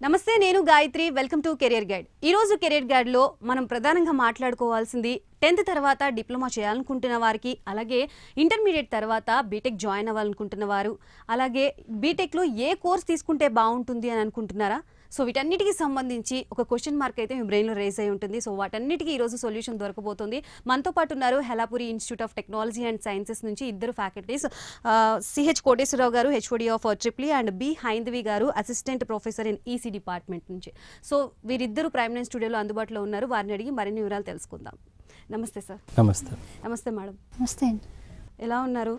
నమస్తే నేను Gayatri welcome to career guide ఈ రోజు కెరియర్ గైడ్లో మనం ప్రధానంగా మాట్లాడుకోవాల్సింది టెన్త్ తర్వాత డిప్లొమా చేయాలనుకుంటున్న వారికి అలాగే ఇంటర్మీడియట్ తర్వాత బీటెక్ జాయిన్ అవ్వాలనుకుంటున్న వారు అలాగే బీటెక్లో ఏ కోర్స్ తీసుకుంటే బాగుంటుంది అని అనుకుంటున్నారా సో వీటన్నిటికీ సంబంధించి ఒక క్వశ్చన్ మార్క్ అయితే మీ బ్రెయిన్లో రేస్ అయి ఉంటుంది సో వాటన్నిటికీ ఈరోజు సొల్యూషన్ దొరకబోతుంది మనతో పాటు ఉన్నారు Helapuri institute of technology and sciences నుంచి ఇద్దరు faculties CH Koteswararao garu HOD of triple E and B Haindavi garu assistant professor in EC department నుంచి సో వీరిద్దరు ప్రైమ్ లైన్ స్టూడియోలో అందుబాటులో ఉన్నారు వారిని అడిగి మరిన్ని వివరాలు తెలుసుకుందాం నమస్తే సార్ నమస్తే నమస్తే మేడం నమస్తే అండి ఎలా ఉన్నారు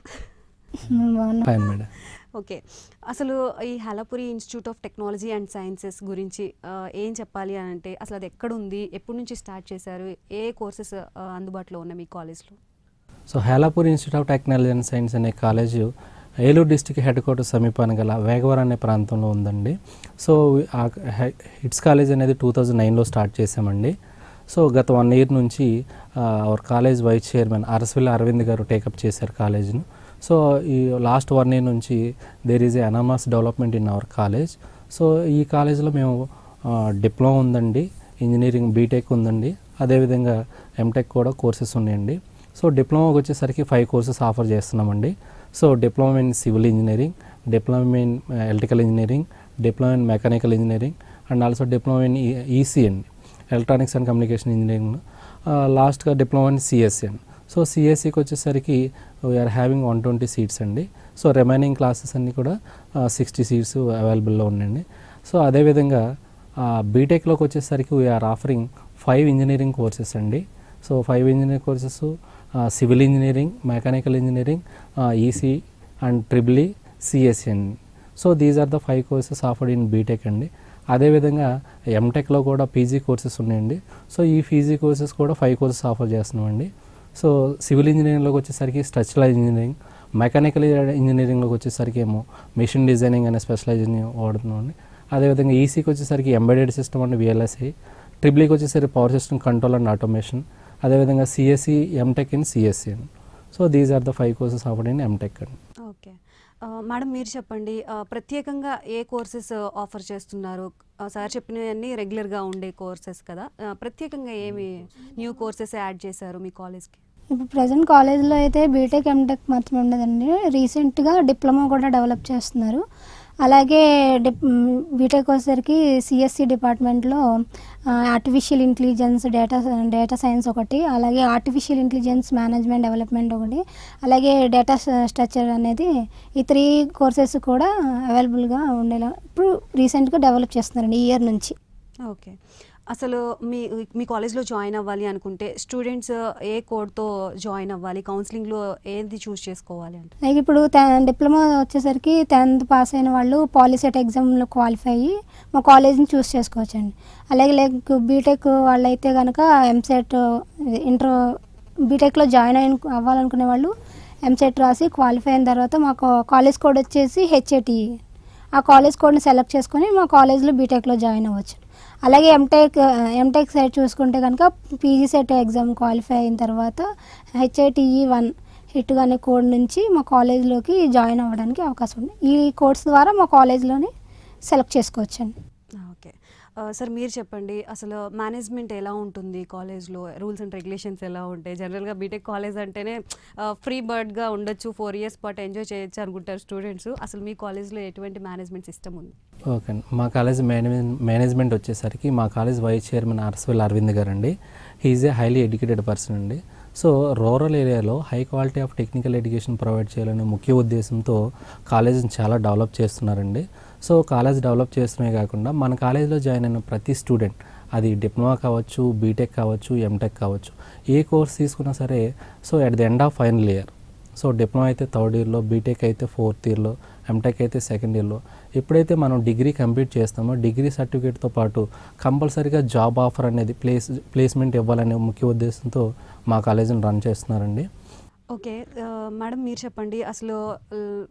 బాగున్నా ఫైన్ మేడం ఓకే అసలు ఈ Helapuri institute of technology and sciences గురించి ఆ, ఏం చెప్పాలి అని అంటే అసలు అది ఎక్కడ ఉంది ఎప్పటి నుంచి స్టార్ట్ చేశారు ఏ కోర్సెస్ అందుబాటులో ఉన్నాయి మీ కాలేజ్లో so Helapur institute of technology and science అనే college Eluru district head quarter సమీపాన గల వేగవరం అనే ప్రాంతంలో ఉందండి సో ఆ హె- హిట్స్ కాలేజ్ అనేది టూ థౌజండ్ నైన్లో స్టార్ట్ చేసామండి సో గత వన్ ఇయర్ నుంచి అవర్ కాలేజ్ వైస్ చైర్మన్ అరసవిల్ అరవింద్ గారు టేకప్ చేశారు కాలేజ్ను సో ఈ లాస్ట్ వన్ ఇయర్ నుంచి there is a enormous development in our college so ఈ కాలేజ్లో మేము డిప్లొమా ఉందండి ఇంజనీరింగ్ బీటెక్ ఉందండి అదేవిధంగా ఎంటెక్ కూడా కోర్సెస్ ఉన్నాయండి సో డిప్లొమాకి వచ్చేసరికి ఫైవ్ కోర్సెస్ ఆఫర్ చేస్తున్నామండి so diploma in civil engineering diploma in electrical engineering diploma in mechanical engineering and also diploma in EC అండి ఎలక్ట్రానిక్స్ అండ్ కమ్యూనికేషన్ ఇంజనీరింగ్ లాస్ట్గా డిప్లొమా ఇన్ సిఎస్సి అండి so సిఎస్సికి వచ్చేసరికి we're having one twenty seats అండి so remaining classes అన్నీ కూడా sixty seats అవైలబుల్లో ఉన్నాయండి సో అదేవిధంగా బీటెక్లోకి వచ్చేసరికి we're offering five engineering courses అండి so five engineering courses civil engineering mechanical engineering EC and triple E CSC అండి so these are the five courses offered in BTech అండి అదేవిధంగా ఎంటెక్లో కూడా పీజీ కోర్సెస్ ఉన్నాయండి సో ఈ పీజీ కోర్సెస్ కూడా five courses offer చేస్తున్నామండి సో సివిల్ ఇంజనీరింగ్లోకి వచ్చేసరికి స్ట్రక్చరల్ ఇంజనీరింగ్ మెకానికల్ ఇంజనీరింగ్లోకి వచ్చేసరికి ఏమో మిషన్ డిజైనింగ్ అనే స్పెషలైజేషన్ వాడుతున్నామండి అదేవిధంగా ఈసీకి వచ్చేసరికి ఎంబెడెడ్ సిస్టమ్ అండ్ విఎల్ఎస్ఐ ట్రిపుల్ఈకి వచ్చేసరికి power system control and automation అదేవిధంగా సిఎస్సి ఎంటెక్ ఇన్ సిఎస్సి అండి so these are the five courses offered in MTech అండి ఓకే ఆ, మేడం మీరు చెప్పండి ఆ, ప్రత్యేకంగా ఏ కోర్సెస్ ఆఫర్ చేస్తున్నారు ఆ, సార్ చెప్పినవన్నీ రెగ్యులర్గా ఉండే కోర్సెస్ కదా ఆ, ప్రత్యేకంగా ఏమి న్యూ కోర్సెస్ యాడ్ చేశారు మీ కాలేజ్కి ఇప్పుడు ప్రజెంట్ కాలేజ్లో అయితే బీటెక్ ఎంటెక్ మాత్రమే ఉండదండి రీసెంట్గా డిప్లొమా కూడా డెవలప్ చేస్తున్నారు అలాగే డిప్ బీటెక్ వచ్చేసరికి సిఎస్సి డిపార్ట్మెంట్లో artificial intelligence data data science ఒకటి అలాగే ఆర్టిఫిషియల్ ఇంటెలిజెన్స్ మేనేజ్మెంట్ డెవలప్మెంట్ ఒకటి అలాగే డేటా స్ట్రక్చర్ అనేది ఈ త్రీ కోర్సెస్ కూడా అవైలబుల్గా ఉండేలా ఇప్పుడు రీసెంట్గా డెవలప్ చేస్తున్నారండి ఈ ఇయర్ నుంచి ఓకే అసలు మీ మీ కాలేజ్లో జాయిన్ అవ్వాలి అనుకుంటే స్టూడెంట్స్ ఏ కోడ్తో జాయిన్ అవ్వాలి కౌన్సిలింగ్లో ఏది చూస్ చేసుకోవాలి అంటే లైక్ ఇప్పుడు డిప్లొమా వచ్చేసరికి టెన్త్ పాస్ అయిన వాళ్ళు పాలిసెట్ ఎగ్జామ్లో క్వాలిఫై అయ్యి మా కాలేజ్ని చూస్ చేసుకోవచ్చండి అలాగే లైక్ బీటెక్ వాళ్ళైతే కనుక ఎంసెట్ ఇంటర్ బీటెక్లో జాయిన్ అయిన అవ్వాలనుకునే వాళ్ళు ఎంసెట్ రాసి క్వాలిఫై అయిన తర్వాత మా కాలేజ్ కోడ్ వచ్చేసి హెచ్ఏటి ఆ కాలేజ్ కోడ్ని సెలెక్ట్ చేసుకొని మా కాలేజ్లో బీటెక్లో జాయిన్ అవ్వచ్చు అలాగే ఎంటెక్ ఎంటెక్ సైడ్ చూసుకుంటే కనుక పీజీ సెట్ ఎగ్జామ్ క్వాలిఫై అయిన తర్వాత హెచ్ఐటిఈ వన్ హిట్ అనే కోడ్ నుంచి మా కాలేజ్లోకి జాయిన్ అవ్వడానికి అవకాశం ఉంది ఈ కోర్స్ ద్వారా మా కాలేజ్లోని సెలెక్ట్ చేసుకోవచ్చండి ఓకే ఆ, సార్ మీరు చెప్పండి అసలు మేనేజ్మెంట్ ఎలా ఉంటుంది కాలేజ్లో రూల్స్ అండ్ రెగ్యులేషన్స్ ఎలా ఉంటాయి జనరల్గా బీటెక్ కాలేజ్ అంటేనే ఫ్రీ బర్డ్గా ఉండొచ్చు ఫోర్ ఇయర్స్ పాటు ఎంజాయ్ చేయొచ్చు అనుకుంటారు స్టూడెంట్స్ అసలు మీ కాలేజ్లో ఎటువంటి మేనేజ్మెంట్ సిస్టమ్ ఉంది ఓకే అండి మా కాలేజ్ మేనేజ్మెంట్ మేనేజ్మెంట్ వచ్చేసరికి మా కాలేజ్ వైస్ చైర్మన్ అరసవెల్ అరవింద్ గారు అండి he is a highly educated person అండి సో రూరల్ ఏరియాలో high quality of technical education provide చేయాలనే ముఖ్య ఉద్దేశంతో కాలేజీని చాలా డెవలప్ చేస్తున్నారండి సో కాలేజ్ డెవలప్ చేస్తున్నవి కాకుండా మన కాలేజీలో జాయిన్ అయిన ప్రతి స్టూడెంట్ అది డిప్లొమా కావచ్చు బీటెక్ కావచ్చు ఎంటెక్ కావచ్చు ఏ కోర్స్ తీసుకున్నా సరే so at the end of final year so diploma అయితే థర్డ్ ఇయర్లో బీటెక్ అయితే ఫోర్త్ ఇయర్లో ఎంటెక్ అయితే సెకండ్ ఇయర్లో ఎప్పుడైతే మనం డిగ్రీ కంప్లీట్ చేస్తామో డిగ్రీ సర్టిఫికేట్తో పాటు కంపల్సరీగా జాబ్ ఆఫర్ అనేది ప్లేస్ ప్లేస్మెంట్ ఇవ్వాలనే ముఖ్య ఉద్దేశంతో మా కాలేజీని రన్ చేస్తున్నారండి ఓకే ఆ, మేడం మీరు చెప్పండి అసలు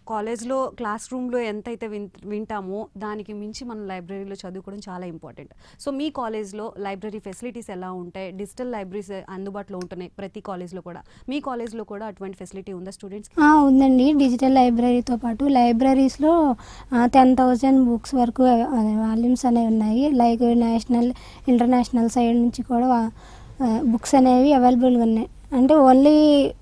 కాలేజ్లో క్లాస్ రూమ్లో ఎంతైతే విన్ వింటామో దానికి మించి మనం లైబ్రరీలో చదువుకోవడం చాలా ఇంపార్టెంట్ సో మీ కాలేజ్లో లైబ్రరీ ఫెసిలిటీస్ ఎలా ఉంటాయి డిజిటల్ లైబ్రరీస్ అందుబాటులో ఉంటున్నాయి ప్రతి కాలేజ్లో కూడా మీ కాలేజ్లో కూడా అటువంటి ఫెసిలిటీ ఉందా స్టూడెంట్స్ ఆ, ఉందండి డిజిటల్ లైబ్రరీతో పాటు లైబ్రరీస్లో టెన్ థౌజండ్ బుక్స్ వరకు వాల్యూమ్స్ అనేవి ఉన్నాయి లైక్ నేషనల్ ఇంటర్నేషనల్ సైడ్ నుంచి కూడా బుక్స్ అనేవి అవైలబుల్గా ఉన్నాయి అంటే ఓన్లీ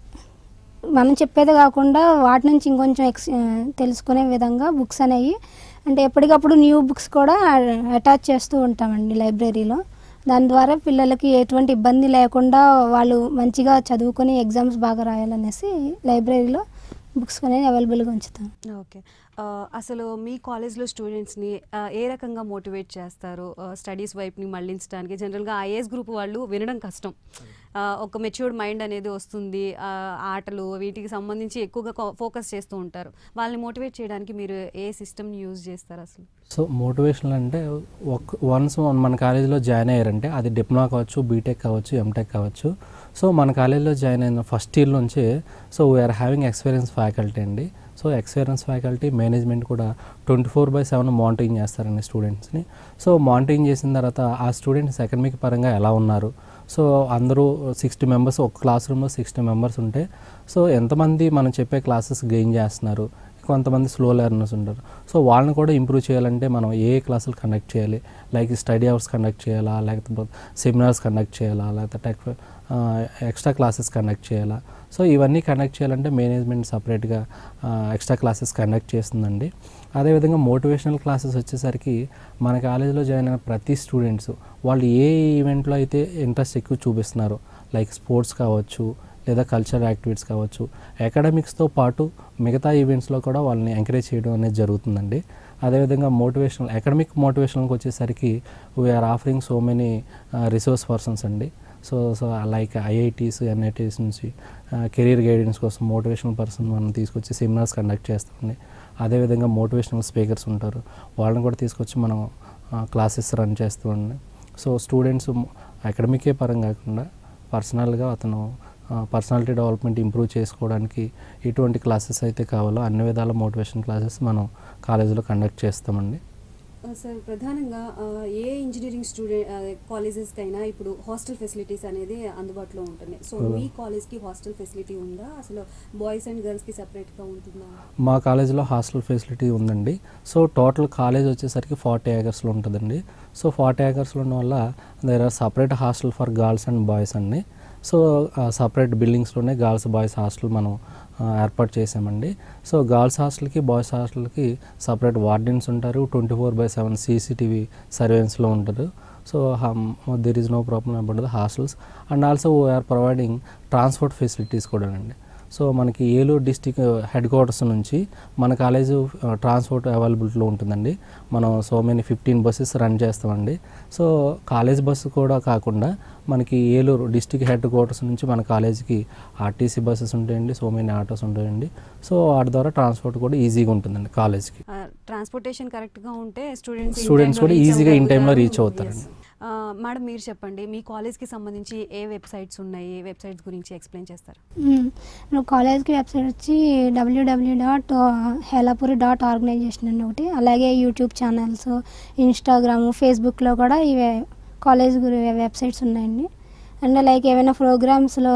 మనం చెప్పేది కాకుండా వాటి నుంచి ఇంకొంచెం ఎక్స్ ఆ, తెలుసుకునే విధంగా బుక్స్ అనేవి అంటే ఎప్పటికప్పుడు న్యూ బుక్స్ కూడా అటాచ్ చేస్తూ ఉంటామండి లైబ్రరీలో దాని ద్వారా పిల్లలకి ఎటువంటి ఇబ్బంది లేకుండా వాళ్ళు మంచిగా చదువుకొని ఎగ్జామ్స్ బాగా రాయాలనేసి లైబ్రరీలో బుక్స్ అనేది అవైలబుల్గా ఉంచుతాం ఓకే ఆ, అసలు మీ కాలేజ్లో స్టూడెంట్స్ని ఆ, ఏ రకంగా మోటివేట్ చేస్తారు స్టడీస్ వైపుని మళ్ళించడానికి జనరల్గా ఐఏఎస్ గ్రూప్ వాళ్ళు వినడం కష్టం ఆ, ఒక మెచ్యూర్డ్ మైండ్ అనేది వస్తుంది ఆ, ఆటలు వీటికి సంబంధించి ఎక్కువగా ఫోకస్ చేస్తూ ఉంటారు వాళ్ళని మోటివేట్ చేయడానికి మీరు ఏ సిస్టమ్ని యూజ్ చేస్తారు అసలు సో మోటివేషనల్ అంటే ఒక వన్స్ మన కాలేజీలో జాయిన్ అయ్యారంటే అది డిప్లొమా కావచ్చు బీటెక్ కావచ్చు ఎంటెక్ కావచ్చు సో మన కాలేజీలో జాయిన్ అయిన ఫస్ట్ ఇయర్ నుంచి so we're having experience faculty అండి సో ఎక్స్పీరియన్స్ ఫ్యాకల్టీ మేనేజ్మెంట్ కూడా twenty four by seven monitoring చేస్తారండి స్టూడెంట్స్ని సో మానిటరింగ్ చేసిన తర్వాత ఆ స్టూడెంట్స్ అకాడమిక్ పరంగా ఎలా ఉన్నారు సో అందరూ సిక్స్టీ మెంబర్స్ ఒక క్లాస్ రూమ్లో సిక్స్టీ మెంబర్స్ ఉంటే సో ఎంతమంది మనం చెప్పే క్లాసెస్ గెయిన్ చేస్తున్నారు కొంతమంది స్లో లెర్నర్స్ ఉంటారు సో వాళ్ళని కూడా ఇంప్రూవ్ చేయాలంటే మనం ఏ క్లాసులు కండక్ట్ చేయాలి లైక్ స్టడీ అవర్స్ కండక్ట్ చేయాలా లేకపోతే సెమినార్స్ కండక్ట్ చేయాలా లేకపోతే టెక్ ఎక్స్ట్రా క్లాసెస్ కండక్ట్ చేయాలా సో ఇవన్నీ కండక్ట్ చేయాలంటే మేనేజ్మెంట్ సపరేట్గా ఎక్స్ట్రా క్లాసెస్ కండక్ట్ చేస్తుందండి అదేవిధంగా మోటివేషనల్ క్లాసెస్ వచ్చేసరికి మన కాలేజీలో జాయిన్ అయిన ప్రతి స్టూడెంట్స్ వాళ్ళు ఏ ఈవెంట్లో అయితే ఇంట్రెస్ట్ ఎక్కువ చూపిస్తున్నారో లైక్ స్పోర్ట్స్ కావచ్చు లేదా కల్చరల్ యాక్టివిటీస్ కావచ్చు అకాడమిక్స్తో పాటు మిగతా ఈవెంట్స్లో కూడా వాళ్ళని ఎంకరేజ్ చేయడం అనేది జరుగుతుందండి అదేవిధంగా మోటివేషనల్ అకాడమిక్ మోటివేషనల్కి వచ్చేసరికి we're offering so many resource persons అండి so so like IITs NITs నుంచి కెరీర్ గైడెన్స్ కోసం మోటివేషనల్ పర్సన్ మనం తీసుకొచ్చి సెమినార్స్ కండక్ట్ చేస్తామండి అదేవిధంగా మోటివేషనల్ స్పీకర్స్ ఉంటారు వాళ్ళని కూడా తీసుకొచ్చి మనం క్లాసెస్ రన్ చేస్తామండి సో స్టూడెంట్స్ అకాడమికే పరం కాకుండా పర్సనల్గా అతను పర్సనాలిటీ డెవలప్మెంట్ ఇంప్రూవ్ చేసుకోవడానికి ఎటువంటి క్లాసెస్ అయితే కావాలో అన్ని విధాల మోటివేషన్ క్లాసెస్ మనం కాలేజీలో కండక్ట్ చేస్తామండి సార్ ప్రధానంగా ఆ, ఏ ఇంజనీరింగ్ స్టూడెంట్ కాలేజెస్కైనా ఇప్పుడు హాస్టల్ ఫెసిలిటీస్ అనేది అందుబాటులో ఉంటున్నాయి సో మీ కాలేజ్కి హాస్టల్ ఫెసిలిటీ ఉందా అసలు బాయ్స్ అండ్ గర్ల్స్కి సపరేట్గా ఉంటుందా మా కాలేజీలో హాస్టల్ ఫెసిలిటీ ఉందండి సో టోటల్ కాలేజ్ వచ్చేసరికి ఫార్టీ ఏకర్స్లో ఉంటుందండి సో ఫార్టీ ఏకర్స్లో ఉన్న వల్ల there are separate hostel for girls and boys అండి సో సపరేట్ బిల్డింగ్స్లోనే గర్ల్స్ బాయ్స్ హాస్టల్ మనం ఆ, ఏర్పాటు చేసామండి సో గర్ల్స్ హాస్టల్కి బాయ్స్ హాస్టల్కి సపరేట్ వార్డెన్స్ ఉంటారు twenty four by seven CCTV సర్వేలెన్స్లో ఉంటారు so there is no problem about the hostels and also we are providing transport facilities కూడా అండి సో మనకి ఏలూరు డిస్టిక్ హెడ్ క్వార్టర్స్ నుంచి మన కాలేజ్ ట్రాన్స్పోర్ట్ అవైలబిలిటీలో ఉంటుందండి మనం so many fifteen buses run చేస్తామండి సో కాలేజ్ బస్సు కూడా కాకుండా మనకి ఏలూరు డిస్టిక్ హెడ్ క్వార్టర్స్ నుంచి మన కాలేజీకి ఆర్టీసీ బస్సెస్ ఉంటాయండి సో మెనీ ఆటోస్ ఉంటాయండి సో వాటి ద్వారా ట్రాన్స్పోర్ట్ కూడా ఈజీగా ఉంటుందండి కాలేజ్కి ట్రాన్స్పోర్టేషన్ కరెక్ట్గా ఉంటే స్టూడెంట్స్ Students కూడా easy గా in time లో reach అవుతారండి. మేడం మీరు చెప్పండి మీ కాలేజ్కి సంబంధించి ఏ వెబ్సైట్స్ ఉన్నాయి వెబ్సైట్స్ గురించి ఎక్స్ప్లెయిన్ చేస్తారు మ్మ్. కాలేజ్కి వెబ్సైట్ వచ్చి WWW dot Helapuri dot organization అని ఒకటి అలాగే యూట్యూబ్ ఛానల్స్ ఇన్స్టాగ్రామ్ ఫేస్బుక్లో కూడా ఈ వె- కాలేజ్ గురి వెబ్సైట్స్ ఉన్నాయండి అండ్ లైక్ ఏమైనా ప్రోగ్రామ్స్లో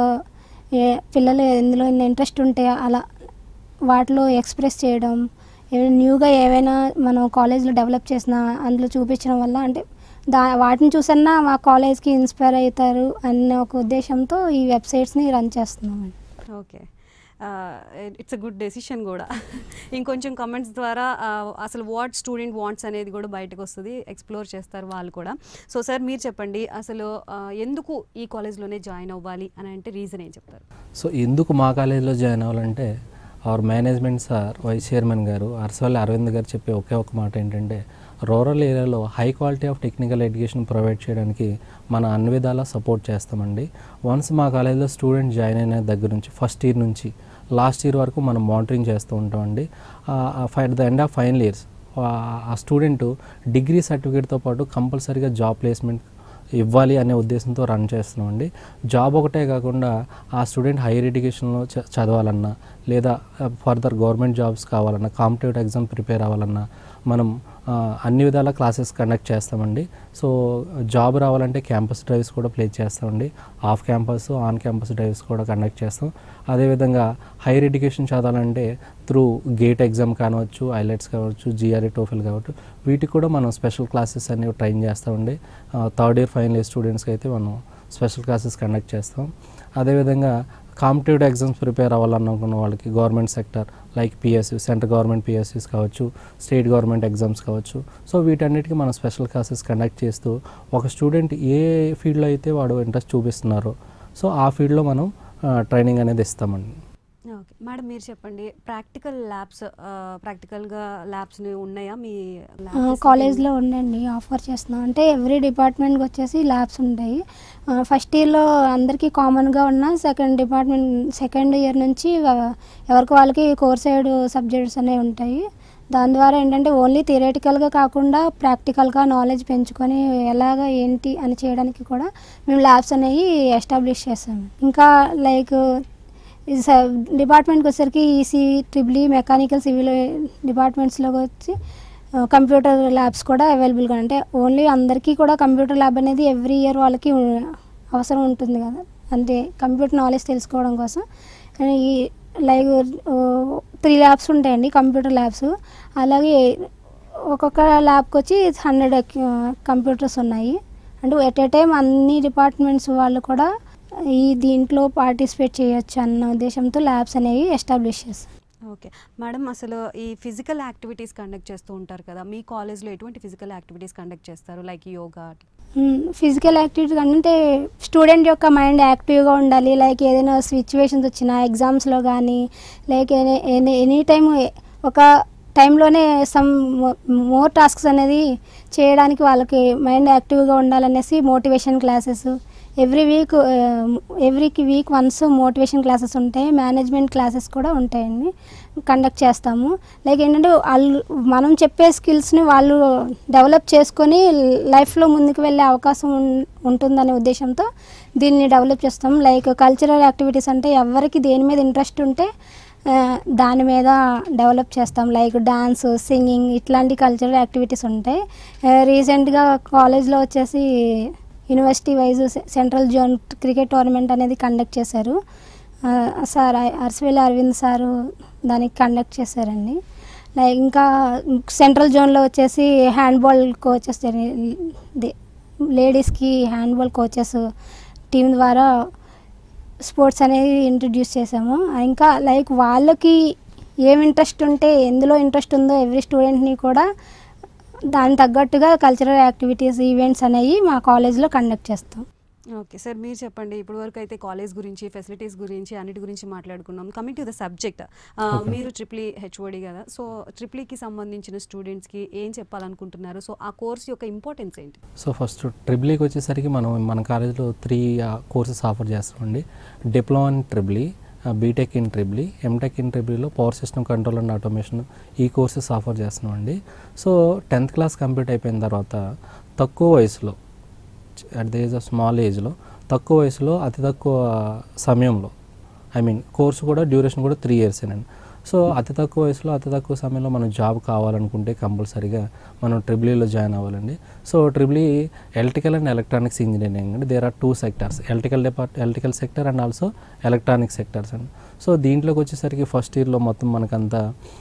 ఏ పిల్లలు ఎందులో ఇంట్రెస్ట్ ఉంటే అలా వాటిలో ఎక్స్ప్రెస్ చేయడం ఏమైనా న్యూగా ఏవైనా మనం కాలేజ్లో డెవలప్ చేసిన అందులో చూపించడం వల్ల అంటే దా వాటిని చూసన్నా మా కాలేజ్కి ఇన్స్పైర్ అవుతారు అన్న ఒక ఉద్దేశంతో ఈ వెబ్సైట్స్ని రన్ చేస్తున్నామండి okay it's a good decision కూడా ఇంకొంచెం కమెంట్స్ ద్వారా ఆ, అసలు వాట్ స్టూడెంట్ వాంట్స్ అనేది కూడా బయటకు వస్తుంది ఎక్స్ప్లోర్ చేస్తారు వాళ్ళు కూడా సో సార్ మీరు చెప్పండి అసలు ఆ, ఎందుకు ఈ కాలేజ్లోనే జాయిన్ అవ్వాలి అని అంటే రీజన్ ఏం చెప్తారు సో ఎందుకు మా కాలేజీలో జాయిన్ అవ్వాలంటే our management sir vice chairman garu Arasavalli Arvind గారు చెప్పే ఒకే ఒక మాట ఏంటంటే రూరల్ ఏరియాలో high quality of technical education provide చేయడానికి మన అన్ని విధాలా సపోర్ట్ చేస్తామండి వన్స్ మా కాలేజీలో స్టూడెంట్ జాయిన్ అయిన దగ్గర నుంచి ఫస్ట్ ఇయర్ నుంచి లాస్ట్ ఇయర్ వరకు మనం మానిటరింగ్ చేస్తూ ఉంటామండి at the end of final years ఆ స్టూడెంట్ డిగ్రీ సర్టిఫికేట్తో పాటు కంపల్సరీగా జాబ్ ప్లేస్మెంట్ ఇవ్వాలి అనే ఉద్దేశంతో రన్ చేస్తున్నామండి జాబ్ ఒకటే కాకుండా ఆ స్టూడెంట్ హైయర్ ఎడ్యుకేషన్లో చ- చదవాలన్నా లేదా ఫర్దర్ గవర్నమెంట్ జాబ్స్ కావాలన్నా కాంపిటేటివ్ ఎగ్జామ్ ప్రిపేర్ అవ్వాలన్నా మనం ఆ, అన్ని విధాల క్లాసెస్ కండక్ట్ చేస్తామండి సో జాబ్ రావాలంటే క్యాంపస్ డ్రైవ్స్ కూడా ప్లే చేస్తామండి off campus on campus drives కూడా కండక్ట్ చేస్తాం అదేవిధంగా హైయర్ ఎడ్యుకేషన్ చదవాలంటే త్రూ గేట్ ఎగ్జామ్ కావచ్చు ఐలెట్స్ కావచ్చు జిఆర్ఏ టోఫిల్ కావచ్చు వీటికి కూడా మనం స్పెషల్ క్లాసెస్ అనేవి ట్రైన్ చేస్తామండి థర్డ్ ఇయర్ ఫైనల్ ఇయర్ స్టూడెంట్స్కి అయితే మనం స్పెషల్ క్లాసెస్ కండక్ట్ చేస్తాం అదేవిధంగా కాంపిటేటివ్ ఎగ్జామ్స్ ప్రిపేర్ అవ్వాలనుకున్న వాళ్ళకి government sector like PSU central government PSUs కావచ్చు స్టేట్ గవర్నమెంట్ ఎగ్జామ్స్ కావచ్చు సో వీటన్నిటికీ మనం స్పెషల్ క్లాసెస్ కండక్ట్ చేస్తూ ఒక స్టూడెంట్ ఏ ఫీల్డ్లో అయితే వాడు ఇంట్రెస్ట్ చూపిస్తున్నారో సో ఆ ఫీల్డ్లో మనం ట్రైనింగ్ అనేది ఇస్తామండి ఓకే మేడం మీరు చెప్పండి ప్రాక్టికల్ ల్యాబ్స్ ప్రాక్టికల్గా ల్యాబ్స్ ఉన్నాయా మీ lab facility? కాలేజ్లో ఉండండి ఆఫర్ చేస్తున్నాం అంటే ఎవ్రీ డిపార్ట్మెంట్కి వచ్చేసి ల్యాబ్స్ ఉంటాయి ఫస్ట్ ఇయర్లో అందరికీ కామన్గా ఉన్న సెకండ్ డిపార్ట్మెంట్ సెకండ్ ఇయర్ నుంచి ఆ, ఎవరికి వాళ్ళకి కోర్ సైడ్ సబ్జెక్ట్స్ అనేవి ఉంటాయి దాని ద్వారా ఏంటంటే ఓన్లీ థియరేటికల్గా కాకుండా ప్రాక్టికల్గా నాలెడ్జ్ పెంచుకొని ఎలాగ ఏంటి అని చేయడానికి కూడా మేము ల్యాబ్స్ అనేవి ఎస్టాబ్లిష్ చేస్తాము ఇంకా లైక్ ఈ స డిపార్ట్మెంట్కి వచ్చేసరికి ఈసీ ట్రిబ్లీ మెకానికల్ సివిల్ డిపార్ట్మెంట్స్లోకి వచ్చి ఆ, కంప్యూటర్ ల్యాబ్స్ కూడా అవైలబుల్గా అంటే ఓన్లీ అందరికీ కూడా కంప్యూటర్ ల్యాబ్ అనేది ఎవ్రీ ఇయర్ వాళ్ళకి ఉ- అవసరం ఉంటుంది కదా అంటే కంప్యూటర్ నాలెడ్జ్ తెలుసుకోవడం కోసం కానీ ఈ లైక్ త్రీ ల్యాబ్స్ ఉంటాయండి కంప్యూటర్ ల్యాబ్స్ అలాగే ఒక్కొక్క ల్యాబ్కి వచ్చి హండ్రెడ్ కంప్యూటర్స్ ఉన్నాయి అంటే ఎట్ ఏ టైం అన్ని డిపార్ట్మెంట్స్ వాళ్ళు కూడా ఈ దీంట్లో పార్టిసిపేట్ చేయొచ్చు అన్న ఉద్దేశంతో ల్యాబ్స్ అనేవి ఎస్టాబ్లిష్ చేస్తారు ఓకే మేడం అసలు ఈ ఫిజికల్ యాక్టివిటీస్ కండక్ట్ చేస్తూ ఉంటారు కదా మీ కాలేజ్లో ఎటువంటి ఫిజికల్ యాక్టివిటీస్ కండక్ట్ చేస్తారు లైక్ యోగా ఫిజికల్ యాక్టివిటీస్ అంటే స్టూడెంట్ యొక్క మైండ్ యాక్టివ్గా ఉండాలి లైక్ ఏదైనా సిచ్యువేషన్స్ వచ్చినా ఎగ్జామ్స్లో కానీ లైక్ ఎనీ ఎనీ టైం ఒక టైంలోనే సమ్ మోర్ టాస్క్స్ అనేది చేయడానికి వాళ్ళకి మైండ్ యాక్టివ్గా ఉండాలనేసి motivation classes every week every week once motivation classes ఉంటాయి మేనేజ్మెంట్ క్లాసెస్ కూడా ఉంటాయండి కండక్ట్ చేస్తాము లైక్ ఏంటంటే వాళ్ళు మనం చెప్పే స్కిల్స్ని వాళ్ళు డెవలప్ చేసుకొని లైఫ్లో ముందుకు వెళ్ళే అవకాశం ఉం- ఉంటుందనే ఉద్దేశంతో దీన్ని డెవలప్ చేస్తాం లైక్ కల్చరల్ యాక్టివిటీస్ అంటే ఎవరికి దేని మీద ఇంట్రెస్ట్ ఉంటే ఆ, దాని మీద డెవలప్ చేస్తాం లైక్ డాన్స్ సింగింగ్ ఇట్లాంటి కల్చరల్ యాక్టివిటీస్ ఉంటాయి రీసెంట్గా కాలేజ్లో వచ్చేసి university wise central zone cricket tournament అనేది కండక్ట్ చేశారు ఆ, సార్ అర్సవేలి అరవింద్ సారు దానికి కండక్ట్ చేశారండి లైక్ ఇంకా సెంట్రల్ జోన్లో వచ్చేసి హ్యాండ్బాల్ కోచెస్ లేడీస్కి హ్యాండ్బాల్ కోచెస్ టీం ద్వారా స్పోర్ట్స్ అనేది ఇంట్రడ్యూస్ చేసాము ఇంకా లైక్ వాళ్ళకి ఏం ఇంట్రెస్ట్ ఉంటే ఎందులో ఇంట్రెస్ట్ ఉందో ఎవ్రీ స్టూడెంట్ని కూడా దానికి తగ్గట్టుగా కల్చరల్ యాక్టివిటీస్ ఈవెంట్స్ అనేవి మా కాలేజ్లో కండక్ట్ చేస్తాం ఓకే సార్ మీరు చెప్పండి ఇప్పటి వరకు అయితే కాలేజ్ గురించి ఫెసిలిటీస్ గురించి అన్నిటి గురించి మాట్లాడుకున్నాం కమింగ్ టు ద సబ్జెక్ట్ మీరు ట్రిప్లీ హెచ్ఓడి కదా సో ట్రిప్లీకి సంబంధించిన స్టూడెంట్స్కి ఏం చెప్పాలనుకుంటున్నారు సో ఆ కోర్స్ యొక్క ఇంపార్టెన్స్ ఏంటి సో ఫస్ట్ ట్రిబ్లీకి వచ్చేసరికి మనం మన కాలేజ్లో త్రీ కోర్సెస్ ఆఫర్ చేస్తామండి diploma in triple BTech in triple MTech in ట్రిబ్లీలో power system control and automation ఈ కోర్సెస్ ఆఫర్ చేస్తున్నామండి సో టెన్త్ క్లాస్ కంప్లీట్ అయిపోయిన తర్వాత తక్కువ వయసులో at the age of small ఏజ్లో తక్కువ వయసులో అతి తక్కువ సమయంలో ఐ మీన్ కోర్సు కూడా డ్యూరేషన్ కూడా త్రీ ఇయర్సేనండి సో అతి తక్కువ వయసులో అతి తక్కువ సమయంలో మనం జాబ్ కావాలనుకుంటే కంపల్సరీగా మనం ట్రిబ్లీలో జాయిన్ అవ్వాలండి so triple electrical and electronics engineering అండి there are two sectors electrical depart electrical sector and also electronic sectors అండి సో దీంట్లోకి వచ్చేసరికి ఫస్ట్ ఇయర్లో మొత్తం మనకంతా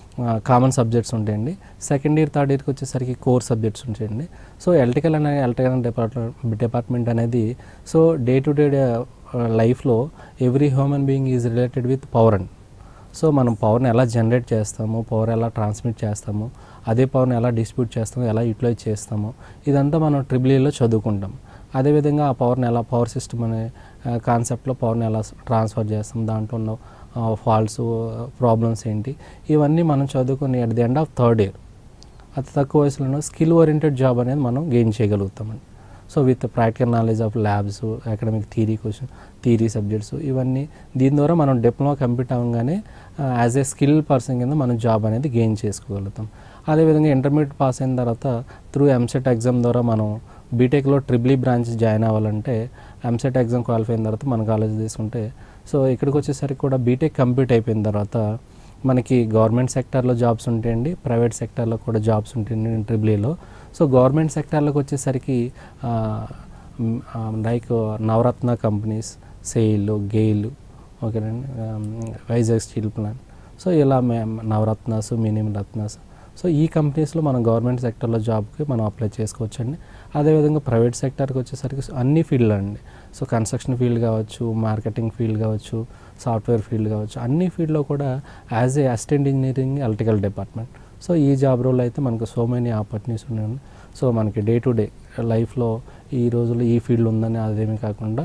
కామన్ సబ్జెక్ట్స్ ఉంటాయండి సెకండ్ ఇయర్ థర్డ్ ఇయర్కి వచ్చేసరికి కోర్ సబ్జెక్ట్స్ ఉంటాయండి so electrical and electrical department department అనేది సో డే టు డే లైఫ్లో every human being is related with power and so మనం పవర్ని ఎలా జనరేట్ చేస్తాము పవర్ ఎలా ట్రాన్స్మిట్ చేస్తాము అదే పవర్ని ఎలా డిస్ట్రిబ్యూట్ చేస్తాము ఎలా యూటిలైజ్ చేస్తాము ఇదంతా మనం ట్రిబుల్ చదువుకుంటాం అదేవిధంగా ఆ పవర్ని ఎలా పవర్ సిస్టమ్ అనే కాన్సెప్ట్లో పవర్ని ఎలా ట్రాన్స్ఫర్ చేస్తాం దాంట్లో ఉన్న ఫాల్ట్స్ ప్రాబ్లమ్స్ ఏంటి ఇవన్నీ మనం చదువుకొని at the end of third year అతి తక్కువ వయసులో స్కిల్ ఓరియంటెడ్ జాబ్ అనేది మనం గెయిన్ చేయగలుగుతామండి so with practical knowledge of labs academic theory question theory subjects ఇవన్నీ దీని ద్వారా మనం డిప్లొమా కంప్లీట్ అవ్వగానే యాజ్ ఏ స్కిల్ పర్సన్ కింద మనం జాబ్ అనేది గెయిన్ చేసుకోగలుగుతాం అదేవిధంగా ఇంటర్మీడియట్ పాస్ అయిన తర్వాత త్రూ ఎంసెట్ ఎగ్జామ్ ద్వారా మనం బీటెక్లో ట్రిపుల్ బ్రాంచ్ జాయిన్ అవ్వాలంటే ఎంసెట్ ఎగ్జామ్ క్వాలిఫై అయిన తర్వాత మన కాలేజ్ తీసుకుంటే సో ఇక్కడికి వచ్చేసరికి కూడా బీటెక్ కంప్లీట్ అయిపోయిన తర్వాత మనకి గవర్నమెంట్ సెక్టార్లో జాబ్స్ ఉంటాయండి ప్రైవేట్ సెక్టార్లో కూడా జాబ్స్ ఉంటాయండి ట్రిపులీలో సో గవర్నమెంట్ సెక్టార్లోకి వచ్చేసరికి like Navratna companies SAIL GAIL ఓకేనండి వైజాగ్ స్టీల్ ప్లాంట్ సో ఇలా మేము నవరత్నాస్ మినిమం రత్నాస్ సో ఈ కంపెనీస్లో మనం గవర్నమెంట్ సెక్టర్లో జాబ్కి మనం అప్లై చేసుకోవచ్చండి అదేవిధంగా ప్రైవేట్ సెక్టర్కి వచ్చేసరికి అన్ని ఫీల్డ్ అండి సో కన్స్ట్రక్షన్ ఫీల్డ్ కావచ్చు మార్కెటింగ్ ఫీల్డ్ కావచ్చు సాఫ్ట్వేర్ ఫీల్డ్ కావచ్చు అన్ని ఫీల్డ్లో కూడా as a assistant engineering electrical department so ఈ జాబ్ రోల్ అయితే మనకు సో మెనీ ఆపర్చునిటీస్ ఉన్నాయండి సో మనకి డే టు డే లైఫ్లో ఈ రోజుల్లో ఈ ఫీల్డ్ ఉందని అదేమీ కాకుండా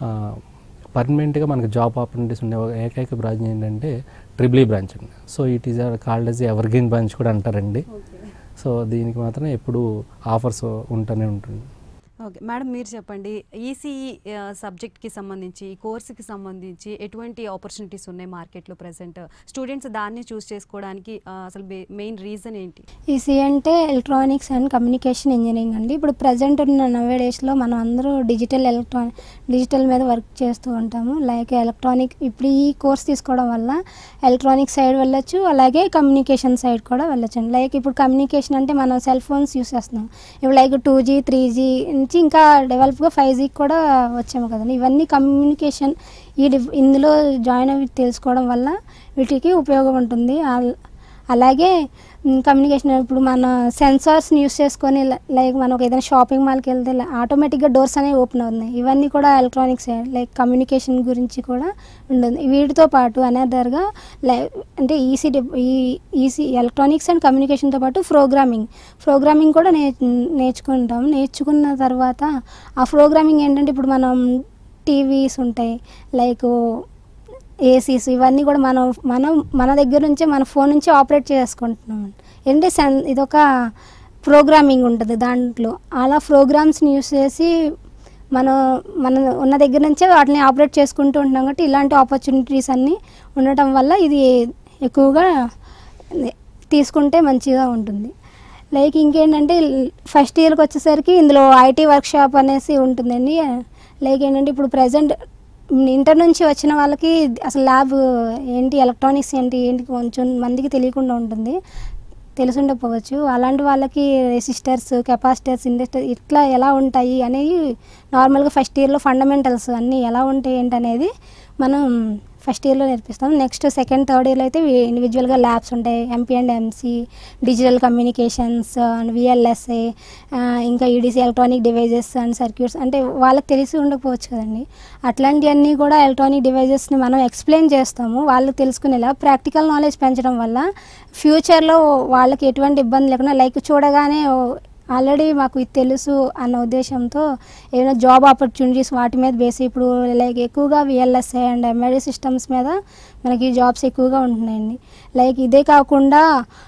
పర్మనెంట్గా మనకి జాబ్ ఆపర్చునిటీస్ ఉండే ఒక ఏకైక బ్రాంచ్ ఏంటంటే ట్రిబ్లీ బ్రాంచ్ అండి so it is called as evergreen branch కూడా అంటారండి సో దీనికి మాత్రం ఎప్పుడు ఆఫర్స్ ఉంటూనే ఉంటుంది ఓకే మేడం మీరు చెప్పండి ఈసీఈ సబ్జెక్ట్కి సంబంధించి ఈ కోర్సుకి సంబంధించి ఎటువంటి ఆపర్చునిటీస్ ఉన్నాయి మార్కెట్లో ప్రజెంట్ స్టూడెంట్స్ దాన్ని చూస్ చేసుకోవడానికి ఆ, అసలు మెయిన్ రీజన్ ఏంటి ఈసీ అంటే ఎలక్ట్రానిక్స్ అండ్ కమ్యూనికేషన్ ఇంజనీరింగ్ అండి ఇప్పుడు ప్రజెంట్ ఉన్న నవ్వే డేస్లో మనం అందరూ డిజిటల్ ఎలక్ట్రానిక్ డిజిటల్ మీద వర్క్ చేస్తూ ఉంటాము లైక్ ఎలక్ట్రానిక్ ఇప్పుడు ఈ కోర్స్ తీసుకోవడం వల్ల ఎలక్ట్రానిక్ సైడ్ వెళ్ళొచ్చు అలాగే కమ్యూనికేషన్ సైడ్ కూడా వెళ్ళొచ్చు అండి లైక్ ఇప్పుడు కమ్యూనికేషన్ అంటే మనం సెల్ ఫోన్స్ యూస్ చేస్తున్నాం ఇప్పుడు like two G three G నుంచి ఇంకా డెవలప్గా ఫైవ్ జీకి కూడా వచ్చాము కదండి ఇవన్నీ కమ్యూనికేషన్ ఈ డిఫ్- ఇందులో జాయిన్ అవి తెలుసుకోవడం వల్ల వీటికి ఉపయోగం ఉంటుంది అల్- అలాగే కమ్యూనికేషన్ ఇప్పుడు మన సెన్సార్స్ని యూస్ చేసుకొని ల- లైక్ మనం ఒక ఏదైనా షాపింగ్ మాల్కి వెళ్తే ఆటోమేటిక్గా డోర్స్ అనేవి ఓపెన్ అవుతున్నాయి ఇవన్నీ కూడా ఎలక్ట్రానిక్స్ లైక్ కమ్యూనికేషన్ గురించి కూడా ఉంటుంది వీటితో పాటు అనదర్గా లై అంటే ఈసీ ఈ ఈసీ ఎలక్ట్రానిక్స్ అండ్ కమ్యూనికేషన్తో పాటు ప్రోగ్రామింగ్ ప్రోగ్రామింగ్ కూడా నే నేర్చుకుంటాం నేర్చుకున్న తర్వాత ఆ ప్రోగ్రామింగ్ ఏంటంటే ఇప్పుడు మనం టీవీస్ ఉంటాయి లైక్ ఏసీస్ ఇవన్నీ కూడా మనం మనం మన దగ్గర నుంచే మన ఫోన్ నుంచి ఆపరేట్ చేసుకుంటున్నాం ఏంటంటే సెన్ ఇదొక ప్రోగ్రామింగ్ ఉంటుంది దాంట్లో అలా ప్రోగ్రామ్స్ని యూస్ చేసి మనం మన ఉన్న దగ్గర నుంచే వాటిని ఆపరేట్ చేసుకుంటూ ఉంటున్నాం కాబట్టి ఇలాంటి ఆపర్చునిటీస్ అన్నీ ఉండటం వల్ల ఇది ఎక్కువగా తీసుకుంటే మంచిగా ఉంటుంది లైక్ ఇంకేంటంటే ఫస్ట్ ఇయర్కి వచ్చేసరికి ఇందులో ఐటీ వర్క్షాప్ అనేసి ఉంటుందండి లైక్ ఏంటంటే ఇప్పుడు ప్రజెంట్ ఇంటర్ నుంచి వచ్చిన వాళ్ళకి అసలు ల్యాబ్ ఏంటి ఎలక్ట్రానిక్స్ ఏంటి ఏంటి కొంచెం మందికి తెలియకుండా ఉంటుంది తెలుసుండకపోవచ్చు అలాంటి వాళ్ళకి రెసిస్టర్స్ కెపాసిటర్స్ ఇండస్టర్ ఇట్లా ఎలా ఉంటాయి అనేవి నార్మల్గా ఫస్ట్ ఇయర్లో ఫండమెంటల్స్ అన్నీ ఎలా ఉంటాయి ఏంటి అనేది మనం ఫస్ట్ ఇయర్లో నేర్పిస్తాం నెక్స్ట్ సెకండ్ థర్డ్ ఇయర్లో అయితే ఇండివిజువల్గా ల్యాబ్స్ ఉంటాయి MP and MC digital communications and VLSI ఇంకా EDC electronic devices and circuits అంటే వాళ్ళకి తెలిసి ఉండకపోవచ్చు కదండి అట్లాంటివన్నీ కూడా ఎలక్ట్రానిక్ డివైజెస్ని మనం ఎక్స్ప్లెయిన్ చేస్తాము వాళ్ళు తెలుసుకునేలా ప్రాక్టికల్ నాలెడ్జ్ పెంచడం వల్ల ఫ్యూచర్లో వాళ్ళకి ఎటువంటి ఇబ్బంది లేకుండా లైక్ చూడగానే ఆల్రెడీ మాకు ఇది తెలుసు అన్న ఉద్దేశంతో ఏమైనా జాబ్ ఆపర్చునిటీస్ వాటి మీద బేస్ ఇప్పుడు లైక్ ఎక్కువగా విఎల్ఎస్ఐ అండ్ ఎంఐడి సిస్టమ్స్ మీద మనకి జాబ్స్ ఎక్కువగా ఉంటున్నాయండి లైక్ ఇదే కాకుండా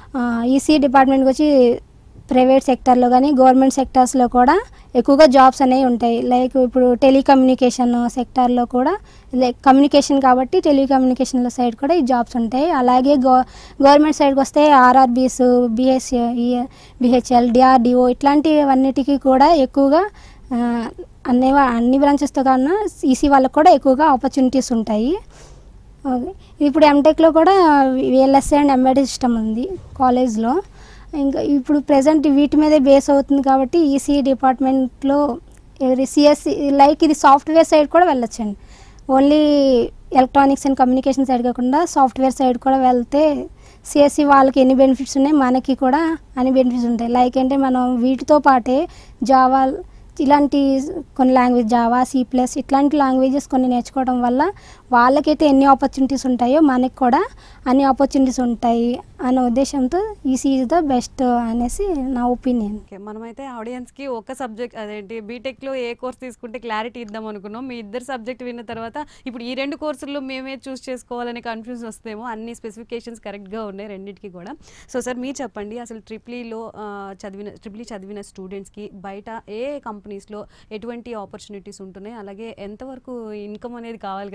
ఈసీ డిపార్ట్మెంట్కి వచ్చి ప్రైవేట్ సెక్టర్లో కానీ గవర్నమెంట్ సెక్టార్స్లో కూడా ఎక్కువగా జాబ్స్ అనేవి ఉంటాయి లైక్ ఇప్పుడు టెలికమ్యూనికేషన్ సెక్టార్లో కూడా లైక్ కమ్యూనికేషన్ కాబట్టి టెలికమ్యూనికేషన్ల సైడ్ కూడా ఈ జాబ్స్ ఉంటాయి అలాగే గవ గవర్నమెంట్ సైడ్కి వస్తే ఆర్ఆర్బీస్ బిఎస్ బిహెచ్ఎల్ డిఆర్డిఓ ఇట్లాంటివన్నిటికీ కూడా ఎక్కువగా ఆ, అన్ని వా- అన్ని బ్రాంచెస్తో కన్నా ఈసీ వాళ్ళకి కూడా ఎక్కువగా ఆపర్చునిటీస్ ఉంటాయి ఓకే ఇప్పుడు ఎంటెక్లో కూడా విఎల్ఎస్ఏ అండ్ ఎంబెడీ సిస్టమ్ ఉంది కాలేజ్లో ఇంకా ఇప్పుడు ప్రజెంట్ వీటి మీదే బేస్ అవుతుంది కాబట్టి ఈసీ డిపార్ట్మెంట్లో సిఎస్సి లైక్ ఇది సాఫ్ట్వేర్ సైడ్ కూడా వెళ్ళొచ్చండి only electronics and communication side కాకుండా సాఫ్ట్వేర్ సైడ్ కూడా వెళ్తే సిఎస్సి వాళ్ళకి ఎన్ని బెనిఫిట్స్ ఉన్నాయి మనకి కూడా అన్ని బెనిఫిట్స్ ఉంటాయి లైక్ అంటే మనం వీటితో పాటే జావా ఇలాంటి కొన్ని లాంగ్వేజ్ జావా సి ప్లస్ ఇట్లాంటి లాంగ్వేజెస్ కొన్ని నేర్చుకోవడం వల్ల వాళ్ళకైతే ఎన్ని ఆపర్చునిటీస్ ఉంటాయో మనకి కూడా అన్ని ఆపర్చునిటీస్ ఉంటాయి అనే ఉద్దేశంతో ఈసీ ఈజ్ ద బెస్ట్ అనేసి నా ఒపీనియన్ ఓకే మనమైతే ఆడియన్స్కి ఒక సబ్జెక్ట్ అదేంటి బీటెక్లో ఏ కోర్స్ తీసుకుంటే క్లారిటీ ఇద్దాం అనుకున్నాం మీ ఇద్దరు సబ్జెక్ట్ విన్న తర్వాత ఇప్పుడు ఈ రెండు కోర్సుల్లో మేమే చూస్ చేసుకోవాలని కన్ఫ్యూజ్ వస్తేమో అన్ని స్పెసిఫికేషన్స్ కరెక్ట్గా ఉన్నాయి రెండింటికి కూడా సో సార్ మీరు చెప్పండి అసలు ట్రిప్లీలో చదివిన ట్రిప్లీ చదివిన స్టూడెంట్స్కి బయట ఏ కంపెనీస్లో ఎటువంటి ఆపర్చునిటీస్ ఉంటున్నాయి అలాగే ఎంతవరకు ఇన్కమ్ అనేది కావాలి కదా మనం చదివి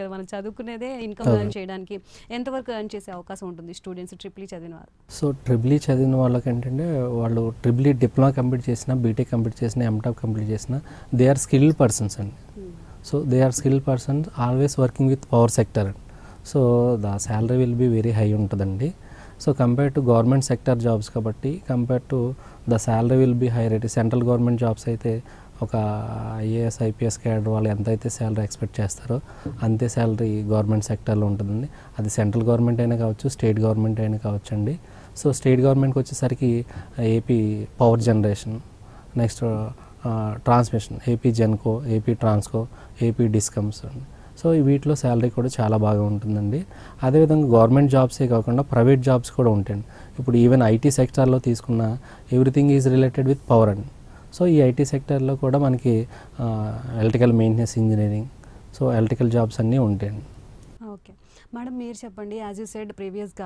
చదువుకునేదే ఇన్కమ్ అవును. ఎర్న్ చేయడానికి ఎంతవరకు ఎర్న్ చేసే అవకాశం ఉంటుంది స్టూడెంట్స్ ట్రిపుల్ చదివిన వారు సో ట్రిపుల్ ఈ చదివిన వాళ్ళకి ఏంటంటే వాళ్ళు ట్రిపుల్ ఈ డిప్లొమా కంప్లీట్ చేసిన బీటెక్ కంప్లీట్ చేసిన ఎంటాప్ కంప్లీట్ చేసిన దే ఆర్ స్కిల్డ్ పర్సన్స్ అండి so they are skilled persons always working with power sector so the salary will be very high ఉంటుందండి so compare to government sector jobs కాబట్టి compare to the salary will be high rate central government jobs అయితే ఒక IAS IPS cadre వాళ్ళు ఎంతైతే salary expect చేస్తారో అంతే salary government సెక్టర్లో ఉంటుందండి అది సెంట్రల్ గవర్నమెంట్ అయినా కావచ్చు స్టేట్ గవర్నమెంట్ అయినా కావచ్చు అండి సో స్టేట్ గవర్నమెంట్కి వచ్చేసరికి AP power generation next transmission AP Genco AP Transco AP Discoms అండి సో ఈ వీటిలో శాలరీ కూడా చాలా బాగా ఉంటుందండి అదేవిధంగా గవర్నమెంట్ జాబ్సే కాకుండా ప్రైవేట్ జాబ్స్ కూడా ఉంటాయండి ఇప్పుడు ఈవెన్ ఐటీ సెక్టార్లో తీసుకున్న everything is related with power అండి సో ఈ ఐటీ సెక్టర్లో కూడా మనకి electrical maintenance engineering so electrical jobs అన్నీ ఉంటాయండి ఓకే మేడం మీరు చెప్పండి యాజ్ యూ సెడ్ ప్రీవియస్గా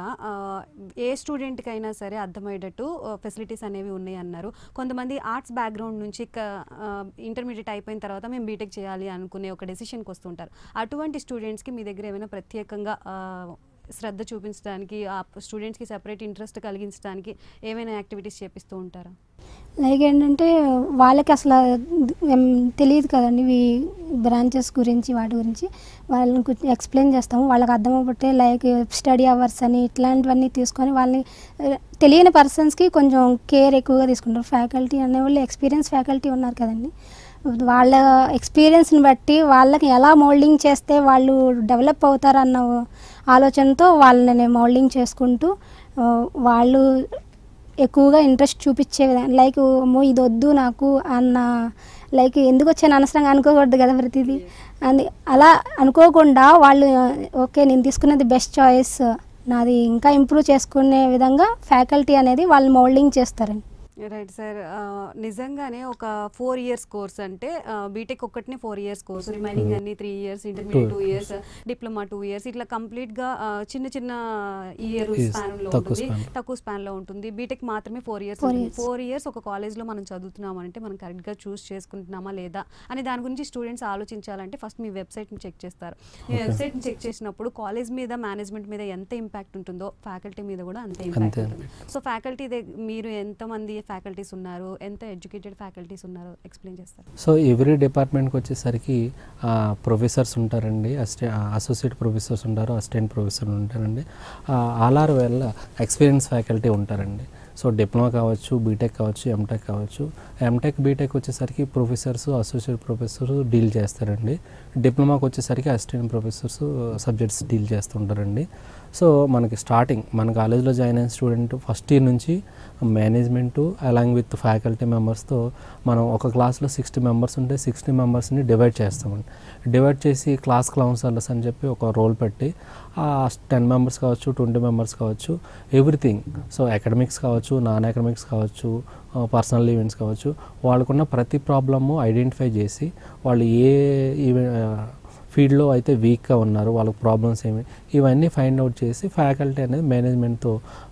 ఏ స్టూడెంట్కి అయినా సరే అర్థమయ్యేటట్టు ఫెసిలిటీస్ అనేవి ఉన్నాయి అన్నారు కొంతమంది ఆర్ట్స్ బ్యాక్గ్రౌండ్ నుంచి ఇంటర్మీడియట్ అయిపోయిన తర్వాత మేము బీటెక్ చేయాలి అనుకునే ఒక డెసిషన్కి వస్తుంటారు అటువంటి స్టూడెంట్స్కి మీ దగ్గర ఏమైనా ప్రత్యేకంగా ఆ, శ్రద్ధ చూపించడానికి ఆ స్టూడెంట్స్కి సెపరేట్ ఇంట్రెస్ట్ కలిగించడానికి ఏమైనా యాక్టివిటీస్ చేపిస్తూ ఉంటారా లైక్ ఏంటంటే వాళ్ళకి అసలు ఏం తెలియదు కదండి ఈ బ్రాంచెస్ గురించి వాటి గురించి వాళ్ళని కొంచెం ఎక్స్ప్లెయిన్ చేస్తాము వాళ్ళకి అర్థమవుతే లైక్ స్టడీ అవర్స్ అని ఇట్లాంటివన్నీ తీసుకొని వాళ్ళని ఆ, తెలియని పర్సన్స్కి కొంచెం కేర్ ఎక్కువగా తీసుకుంటారు ఫ్యాకల్టీ అనేవాళ్ళు ఎక్స్పీరియన్స్ ఫ్యాకల్టీ ఉన్నారు కదండి వాళ్ళ ఎక్స్పీరియన్స్ని బట్టి వాళ్ళకి ఎలా మోల్డింగ్ చేస్తే వాళ్ళు డెవలప్ అవుతారన్న ఆలోచనతో వాళ్ళని మోల్డింగ్ చేసుకుంటూ ఆ, వాళ్ళు ఎక్కువగా ఇంట్రెస్ట్ చూపించే విధంగా లైక్ అమ్మో ఇది వద్దు నాకు అన్న లైక్ ఎందుకు వచ్చాను అనవసరంగా అనుకోకూడదు కదా ప్రతిదీ అని అలా అనుకోకుండా వాళ్ళు ఓకే నేను తీసుకున్నది బెస్ట్ చాయిస్ నాది ఇంకా ఇంప్రూవ్ చేసుకునే విధంగా ఫ్యాకల్టీ అనేది వాళ్ళు మోల్డింగ్ చేస్తారండి రైట్ సార్ నిజంగానే ఒక ఫోర్ ఇయర్స్ కోర్స్ అంటే బీటెక్ ఒక్కటినే ఫోర్ ఇయర్స్ కోర్స్ రిమైనింగ్ అన్ని three years intermediate two years diploma two years ఇట్లా కంప్లీట్ గా ఆ, చిన్న చిన్న ఇయర్ Yes, స్పాన్ లో తక్కువ ఉంటుంది span. తక్కువ స్పాన్ లో ఉంటుంది బీటెక్ మాత్రమే four years Four years. Four years ఒక కాలేజ్ లో మనం చదువుతున్నాం అంటే మనం కరెక్ట్ గా చూస్ చేసుకుంటున్నామా లేదా అని దాని గురించి స్టూడెంట్స్ ఆలోచించాలంటే ఫస్ట్ మీ వెబ్సైట్ ని చెక్ చేస్తారు మీ Okay. వెబ్సైట్ ని చెక్ చేసినప్పుడు కాలేజ్ మీద మేనేజ్మెంట్ మీద ఎంత ఇంపాక్ట్ ఉంటుందో ఫ్యాకల్టీ మీద కూడా అంతే అంతే ఇంపాక్ట్ ఉంటుంది సో ఫ్యాకల్టీ మీరు ఎంతమంది ఫ్యాకల్టీస్ ఉన్నారు ఎంత ఎడ్యుకేటెడ్ ఫ్యాకల్టీస్ ఉన్నారో ఎక్స్ప్లెయిన్ చేస్తారు సో ఎవ్రీ డిపార్ట్మెంట్కి వచ్చేసరికి ప్రొఫెసర్స్ ఉంటారండి అసిస్టె అసోసియేట్ ప్రొఫెసర్స్ ఉంటారు అసిస్టెంట్ ప్రొఫెసర్ ఉంటారండి all are well experience faculty ఉంటారండి సో డిప్లొమా కావచ్చు బీటెక్ కావచ్చు ఎంటెక్ కావచ్చు ఎంటెక్ బీటెక్ వచ్చేసరికి ప్రొఫెసర్స్ అసోసియేట్ ప్రొఫెసర్స్ డీల్ చేస్తారండి డిప్లొమాకి వచ్చేసరికి అసిస్టెంట్ ప్రొఫెసర్స్ సబ్జెక్ట్స్ డీల్ చేస్తుంటారండి సో మనకి స్టార్టింగ్ మన కాలేజ్లో జాయిన్ అయిన స్టూడెంట్ ఫస్ట్ ఇయర్ నుంచి మేనేజ్మెంటు అలాంగ్ విత్ ఫ్యాకల్టీ మెంబర్స్తో మనం ఒక క్లాస్లో సిక్స్టీ మెంబర్స్ ఉంటే సిక్స్టీ మెంబర్స్ని డివైడ్ చేస్తామండి డివైడ్ చేసి క్లాస్ కౌన్సిలర్స్ అని చెప్పి ఒక రోల్ పెట్టి ఆ టెన్ మెంబర్స్ కావచ్చు ట్వంటీ మెంబర్స్ కావచ్చు ఎవ్రీథింగ్ సో అకాడమిక్స్ కావచ్చు నాన్ అకాడమిక్స్ కావచ్చు పర్సనల్ ఈవెంట్స్ కావచ్చు వాళ్ళకున్న ప్రతి ప్రాబ్లము ఐడెంటిఫై చేసి వాళ్ళు ఏ ఈవె ఫీల్డ్లో అయితే వీక్గా ఉన్నారు వాళ్ళకి ప్రాబ్లమ్స్ ఏమి ఇవన్నీ ఫైండ్ అవుట్ చేసి ఫ్యాకల్టీ అనేది మేనేజ్మెంట్తో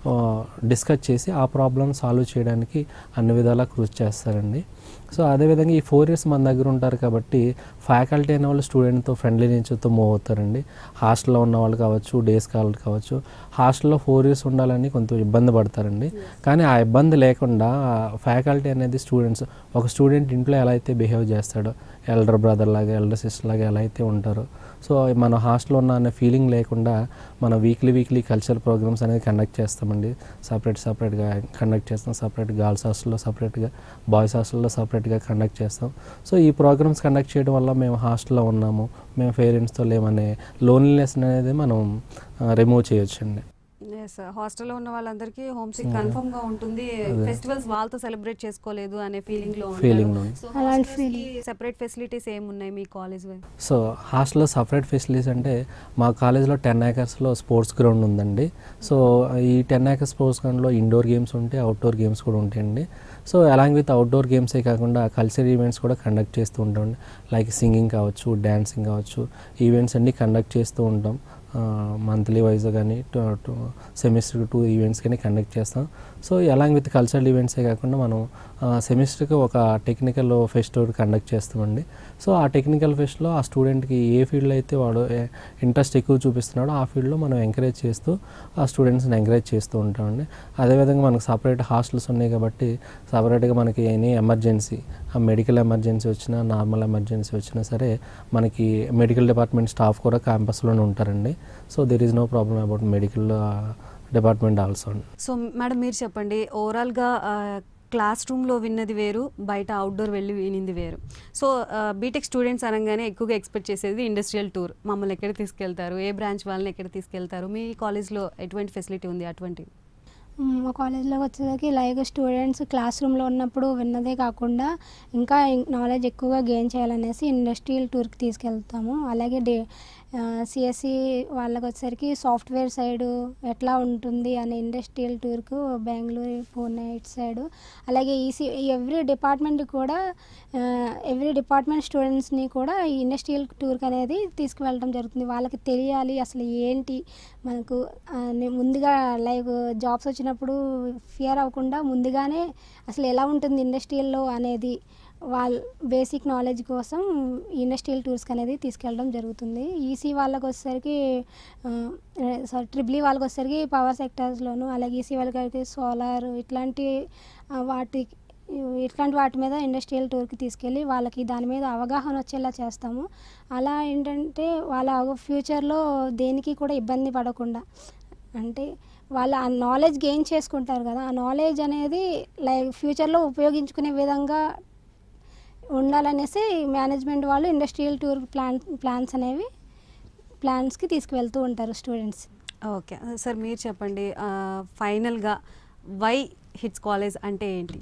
డిస్కస్ చేసి ఆ ప్రాబ్లమ్ సాల్వ్ చేయడానికి అన్ని విధాలా కృషి చేస్తారండి సో అదేవిధంగా ఈ ఫోర్ ఇయర్స్ మన దగ్గర ఉంటారు కాబట్టి ఫ్యాకల్టీ అనే వాళ్ళు స్టూడెంట్తో ఫ్రెండ్లీ నేచర్తో మూవ్ అవుతారండి హాస్టల్లో ఉన్న వాళ్ళు కావచ్చు డేస్ కావాలి కావచ్చు హాస్టల్లో ఫోర్ ఇయర్స్ ఉండాలని కొంత ఇబ్బంది పడతారండి కానీ ఆ ఇబ్బంది లేకుండా ఫ్యాకల్టీ అనేది స్టూడెంట్స్ ఒక స్టూడెంట్ ఇంట్లో ఎలా అయితే బిహేవ్ చేస్తాడో ఎల్డర్ బ్రదర్ లాగా ఎల్డర్ సిస్టర్ లాగా ఎలా అయితే ఉంటారో సో మన హాస్టల్లో ఉన్న అనే ఫీలింగ్ లేకుండా మన వీక్లీ వీక్లీ కల్చరల్ ప్రోగ్రామ్స్ అనేది కండక్ట్ చేస్తామండి సపరేట్ సపరేట్గా కండక్ట్ చేస్తాం సపరేట్ గర్ల్స్ హాస్టల్లో సపరేట్గా బాయ్స్ హాస్టల్లో సపరేట్గా కండక్ట్ చేస్తాం సో ఈ ప్రోగ్రామ్స్ కండక్ట్ చేయడం వల్ల మేము హాస్టల్లో ఉన్నాము మేము పేరెంట్స్తో లేమనే లోన్లీనెస్ అనేది మనం రిమూవ్ చేయొచ్చండి ఎస్ హాస్టల్లో ఉన్న వాళ్ళందరికీ హోమ్ సిక్ కన్ఫర్మ్ గా ఉంటుంది ఫెస్టివల్స్ వాళ్ళతో సెలబ్రేట్ చేసుకోలేదు అనే ఫీలింగ్ లో Feeling లో. సో అలాంటి సెపరేట్ ఫెసిలిటీస్ ఏమున్నాయి మీ కాలేజ్ సో హాస్టల్లో సపరేట్ ఫెసిలిటీస్ అంటే మా కాలేజ్లో టెన్ ఏకర్స్లో స్పోర్ట్స్ గ్రౌండ్ ఉందండి సో ఈ టెన్ ఏకర్స్ స్పోర్ట్స్ గ్రౌండ్లో ఇండోర్ గేమ్స్ ఉంటాయి అవుట్డోర్ గేమ్స్ కూడా ఉంటాయండి సో అలాంగ్ విత్ అవుట్డోర్ గేమ్సే కాకుండా కల్చరల్ ఈవెంట్స్ కూడా కండక్ట్ చేస్తూ ఉంటాం లైక్ సింగింగ్ కావచ్చు డ్యాన్సింగ్ కావచ్చు ఈవెంట్స్ అన్నీ కండక్ట్ చేస్తూ ఉంటాం మంత్లీ వైజ్ కానీ సెమిస్టర్కి టూ ఈవెంట్స్ కానీ కండక్ట్ చేస్తాం సో అలాంగ్ విత్ కల్చరల్ ఈవెంట్సే కాకుండా మనం సెమిస్టర్కి ఒక టెక్నికల్ ఫెస్ట్ కండక్ట్ చేస్తామండి సో ఆ టెక్నికల్ ఫెస్ట్లో ఆ స్టూడెంట్కి ఏ ఫీల్డ్లో అయితే వాడు ఇంట్రెస్ట్ ఎక్కువ చూపిస్తున్నాడో ఆ ఫీల్డ్లో మనం ఎంకరేజ్ చేస్తూ ఆ స్టూడెంట్స్ని ఎంకరేజ్ చేస్తూ ఉంటామండి అదేవిధంగా మనకు సపరేట్ హాస్టల్స్ ఉన్నాయి కాబట్టి సపరేట్గా మనకి ఎనీ ఎమర్జెన్సీ ఆ మెడికల్ ఎమర్జెన్సీ వచ్చినా నార్మల్ ఎమర్జెన్సీ వచ్చినా సరే మనకి మెడికల్ డిపార్ట్మెంట్ స్టాఫ్ కూడా క్యాంపస్లోనే ఉంటారండి so there is no problem about medical department also so madam మీరు చెప్పండి ఓవరాల్గా క్లాస్ రూమ్లో విన్నది వేరు బయట అవుట్డోర్ వెళ్ళి వినింది వేరు సో బీటెక్ స్టూడెంట్స్ అనగానే ఎక్కువగా ఎక్స్పెక్ట్ చేసేది ఇండస్ట్రియల్ టూర్ మమ్మల్ని ఎక్కడ తీసుకెళ్తారు ఏ బ్రాంచ్ వాళ్ళని ఎక్కడ తీసుకెళ్తారు మీ కాలేజ్లో ఎటువంటి ఫెసిలిటీ ఉంది అటువంటి మ్, మా కాలేజ్లోకి వచ్చేసరికి లైక్ స్టూడెంట్స్ క్లాస్ రూమ్లో ఉన్నప్పుడు విన్నదే కాకుండా ఇంకా నాలెడ్జ్ ఎక్కువగా గెయిన్ చేయాలనేసి ఇండస్ట్రియల్ టూర్కి తీసుకెళ్తాము అలాగే డే సిఎస్సి వాళ్ళకి వచ్చేసరికి సాఫ్ట్వేర్ సైడు ఎట్లా ఉంటుంది అనే ఇండస్ట్రియల్ టూర్కు బెంగళూరు పూణే ఇటు సైడు అలాగే ఈసీ ఎవ్రీ డిపార్ట్మెంట్ కూడా ఎవ్రీ డిపార్ట్మెంట్ స్టూడెంట్స్ని కూడా ఈ ఇండస్ట్రియల్ టూర్కి అనేది తీసుకువెళ్ళడం జరుగుతుంది వాళ్ళకి తెలియాలి అసలు ఏంటి మనకు ఆ, నే- ముందుగా లైక్ జాబ్స్ వచ్చినప్పుడు ఫియర్ అవ్వకుండా ముందుగానే అసలు ఎలా ఉంటుంది ఇండస్ట్రియల్లో అనేది వాళ్ళ బేసిక్ నాలెడ్జ్ కోసం ఇండస్ట్రియల్ టూర్స్కి అనేది తీసుకెళ్ళడం జరుగుతుంది ఈసీ వాళ్ళకి వచ్చేసరికి సారీ ట్రిపుల్ వాళ్ళకి వచ్చేసరికి పవర్ సెక్టర్స్లోను అలాగే ఈసీ వాళ్ళకి అయితే సోలార్ ఇట్లాంటి ఆ, వాటి ఇట్లాంటి వాటి మీద ఇండస్ట్రియల్ టూర్కి తీసుకెళ్ళి వాళ్ళకి దాని మీద అవగాహన వచ్చేలా చేస్తాము అలా ఏంటంటే వాళ్ళ ఫ్యూచర్లో దేనికి కూడా ఇబ్బంది పడకుండా అంటే వాళ్ళ ఆ నాలెడ్జ్ గెయిన్ చేసుకుంటారు కదా ఆ నాలెడ్జ్ అనేది లైక్ ఫ్యూచర్లో ఉపయోగించుకునే విధంగా ఉండాలనేసి మేనేజ్మెంట్ వాళ్ళు ఇండస్ట్రియల్ టూర్ ప్లాన్ ప్లాన్స్ అనేవి ప్లాన్స్కి తీసుకువెళ్తూ ఉంటారు స్టూడెంట్స్ ఓకే సార్ మీరు చెప్పండి ఫైనల్గా వై హిట్స్ కాలేజ్ అంటే ఏంటి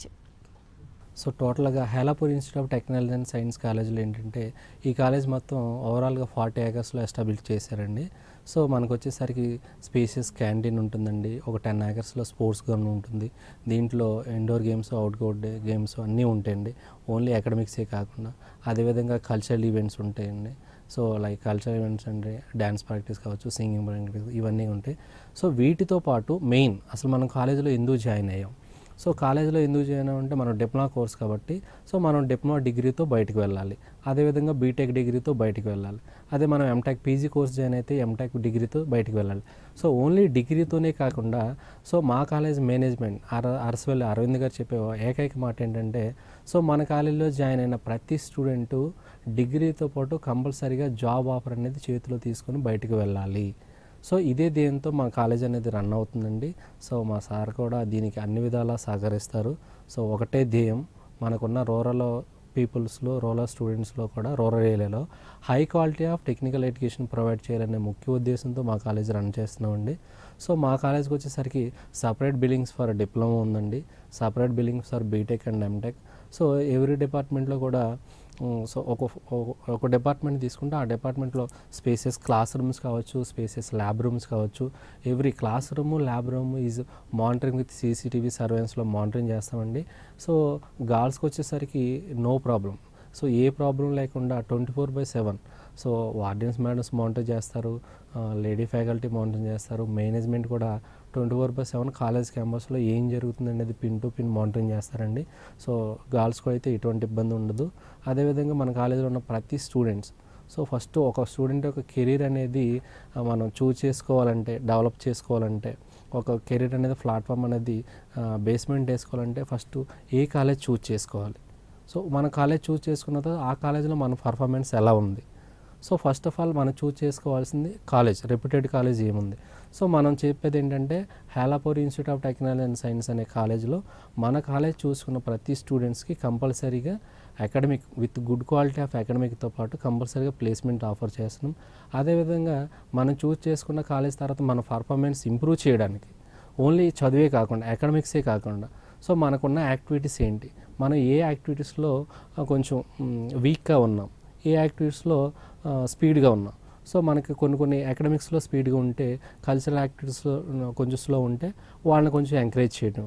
సో టోటల్గా Helapur institute of technology and science కాలేజీలో ఏంటంటే ఈ కాలేజ్ మొత్తం ఓవరాల్గా ఫార్టీ ఏకర్స్లో ఎస్టాబ్లిష్ చేశారండి సో మనకు వచ్చేసరికి స్పేసెస్ క్యాంటీన్ ఉంటుందండి ఒక టెన్ ఏకర్స్లో స్పోర్ట్స్ గ్రౌండ్ ఉంటుంది దీంట్లో ఇండోర్ గేమ్స్ అవుట్డోర్ గేమ్స్ అన్నీ ఉంటాయండి ఓన్లీ అకాడమిక్సే కాకుండా అదేవిధంగా కల్చరల్ ఈవెంట్స్ ఉంటాయండి సో లైక్ కల్చరల్ ఈవెంట్స్ అంటే డ్యాన్స్ ప్రాక్టీస్ కావచ్చు సింగింగ్ ప్రాక్టీస్ ఇవన్నీ ఉంటాయి సో వీటితో పాటు మెయిన్ అసలు మనం కాలేజీలో ఎందుకు జాయిన్ అయ్యాం సో కాలేజీలో ఎందుకు జాయిన్ అంటే మనం డిప్లొమా కోర్స్ కాబట్టి సో మనం డిప్లొమా డిగ్రీతో బయటకు వెళ్ళాలి అదేవిధంగా బీటెక్ డిగ్రీతో బయటకు వెళ్ళాలి అదే మనం ఎంటెక్ పీజీ కోర్స్ జాయిన్ అయితే ఎంటెక్ డిగ్రీతో బయటకు వెళ్ళాలి సో ఓన్లీ డిగ్రీతోనే కాకుండా సో మా కాలేజ్ మేనేజ్మెంట్ అర అరసవల్లి అరవింద్ గారు చెప్పే ఏకైక మాట ఏంటంటే సో మన కాలేజీలో జాయిన్ అయిన ప్రతి స్టూడెంటు డిగ్రీతో పాటు కంపల్సరీగా జాబ్ ఆఫర్ అనేది చేతిలో తీసుకొని బయటకు వెళ్ళాలి సో ఇదే దేంతో మా కాలేజ్ అనేది రన్ అవుతుందండి సో మా సార్ కూడా దీనికి అన్ని విధాలా సహకరిస్తారు సో ఒకటే ధ్యేయం మనకున్న రూరల్ పీపుల్స్లో రూరల్ స్టూడెంట్స్లో కూడా రూరల్ ఏరియాలో high quality of technical education provide చేయాలనే ముఖ్య ఉద్దేశంతో మా కాలేజ్ రన్ చేస్తున్నామండి సో మా కాలేజ్కి వచ్చేసరికి సపరేట్ బిల్డింగ్స్ ఫర్ డిప్లొమా ఉందండి separate buildings for BTech and MTech so every డిపార్ట్మెంట్లో కూడా ఉమ్, సో ఒక ఒక- ఒక డిపార్ట్మెంట్ తీసుకుంటే ఆ డిపార్ట్మెంట్లో స్పేసెస్ క్లాస్ రూమ్స్ కావచ్చు స్పేసెస్ ల్యాబ్ రూమ్స్ కావచ్చు every class room lab room is monitoring with CCTV సర్వేలెన్స్లో మానిటరింగ్ చేస్తామండి సో గర్ల్స్కి వచ్చేసరికి నో ప్రాబ్లం సో ఏ ప్రాబ్లం లేకుండా twenty four by seven so wardens madams monitor చేస్తారు లేడీ ఫ్యాకల్టీ మానిటర్ చేస్తారు మేనేజ్మెంట్ కూడా twenty four by seven college క్యాంపస్లో ఏం జరుగుతుంది అనేది పిన్ టు పిన్ మానిటరింగ్ చేస్తారండి సో గర్ల్స్కి అయితే ఎటువంటి ఇబ్బంది ఉండదు అదేవిధంగా మన కాలేజీలో ఉన్న ప్రతి స్టూడెంట్స్ సో ఫస్ట్ ఒక స్టూడెంట్ యొక్క కెరీర్ అనేది ఆ, మనం చూస్ చేసుకోవాలంటే డెవలప్ చేసుకోవాలంటే ఒక కెరీర్ అనేది ప్లాట్ఫామ్ అనేది బేస్మెంట్ వేసుకోవాలంటే ఫస్ట్ ఏ కాలేజ్ చూస్ చేసుకోవాలి సో మన కాలేజ్ చూస్ చేసుకున్న తర్వాత ఆ కాలేజ్లో మన పర్ఫార్మెన్స్ ఎలా ఉంది సో ఫస్ట్ ఆఫ్ ఆల్ మనం చూస్ చేసుకోవాల్సింది కాలేజ్ రెప్యూటెడ్ కాలేజ్ ఏముంది సో మనం చెప్పేది ఏంటంటే Helapur institute of technology and science అనే కాలేజ్లో మన కాలేజ్ చూసుకున్న ప్రతి స్టూడెంట్స్కి కంపల్సరీగా academic with good quality of అకాడమిక్తో పాటు కంపల్సరీగా ప్లేస్మెంట్ ఆఫర్ చేస్తున్నాం అదేవిధంగా మనం చూస్ చేసుకున్న కాలేజ్ తర్వాత మన పర్ఫార్మెన్స్ ఇంప్రూవ్ చేయడానికి ఓన్లీ చదివే కాకుండా అకాడమిక్సే కాకుండా సో మనకున్న యాక్టివిటీస్ ఏంటి మనం ఏ యాక్టివిటీస్లో ఆ, కొంచెం వీక్గా ఉన్నాం ఏ యాక్టివిటీస్లో స్పీడ్గా ఉన్నాం సో మనకి కొన్ని కొన్ని అకాడమిక్స్లో స్పీడ్గా ఉంటే కల్చరల్ యాక్టివిటీస్లో కొంచెం స్లో ఉంటే వాళ్ళని కొంచెం ఎంకరేజ్ చేయడం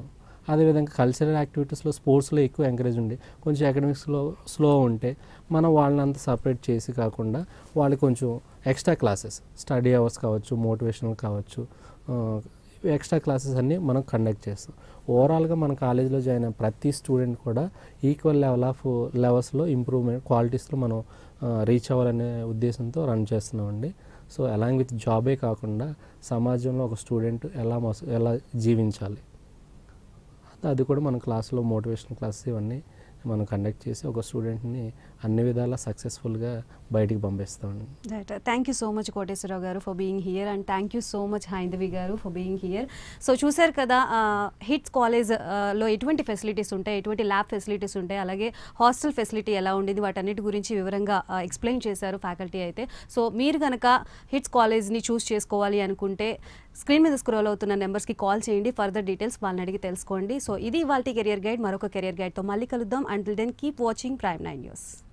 అదేవిధంగా కల్చరల్ యాక్టివిటీస్లో స్పోర్ట్స్లో ఎక్కువ ఎంకరేజ్ ఉండి కొంచెం అకాడమిక్స్లో స్లో ఉంటే మనం వాళ్ళని అంత సపరేట్ చేసి కాకుండా వాళ్ళకి కొంచెం ఎక్స్ట్రా క్లాసెస్ స్టడీ అవర్స్ కావచ్చు మోటివేషనల్ కావచ్చు ఎక్స్ట్రా క్లాసెస్ అన్నీ మనం కండక్ట్ చేస్తాం ఓవరాల్గా మన కాలేజీలో జాయిన్ అయిన ప్రతి స్టూడెంట్ కూడా ఈక్వల్ లెవెల్ ఆఫ్ లెవెల్స్లో ఇంప్రూవ్మెంట్ క్వాలిటీస్లో మనం రీచ్ అవ్వాలనే ఉద్దేశంతో రన్ చేస్తున్నామండి సో అలాంగ్ విత్ జాబే కాకుండా సమాజంలో ఒక స్టూడెంట్ ఎలా మస ఎలా జీవించాలి అది కూడా మన క్లాస్లో మోటివేషన్ క్లాసెస్ ఇవన్నీ మనం కండక్ట్ చేసి ఒక స్టూడెంట్ని అన్ని విధాలా సక్సెస్ఫుల్గా బయటికి పంపిస్తామండి right thank you so much Koteswararao గారు for being here and thank you so much Haindavi గారు ఫర్ బీయింగ్ హియర్ సో చూశారు కదా హిట్స్ కాలేజ్ లో ఎటువంటి ఫెసిలిటీస్ ఉంటాయి ఎటువంటి ల్యాబ్ ఫెసిలిటీస్ ఉంటాయి అలాగే హాస్టల్ ఫెసిలిటీ ఎలా ఉండేది వాటన్నిటి గురించి వివరంగా ఎక్స్ప్లెయిన్ చేశారు ఫ్యాకల్టీ అయితే సో మీరు కనుక హిట్స్ కాలేజ్ని చూస్ చేసుకోవాలి అనుకుంటే స్క్రీన్ మీద స్క్రోల్ అవుతున్న నెంబర్స్కి కాల్ చేయండి ఫర్దర్ డీటెయిల్స్ వాళ్ళని అడిగి తెలుసుకోండి సో ఇది వాళ్ళ కెరియర్ గైడ్ మరొక కెరియర్ గైడ్తో మళ్ళీ కలుద్దాం until then keep watching Prime nine news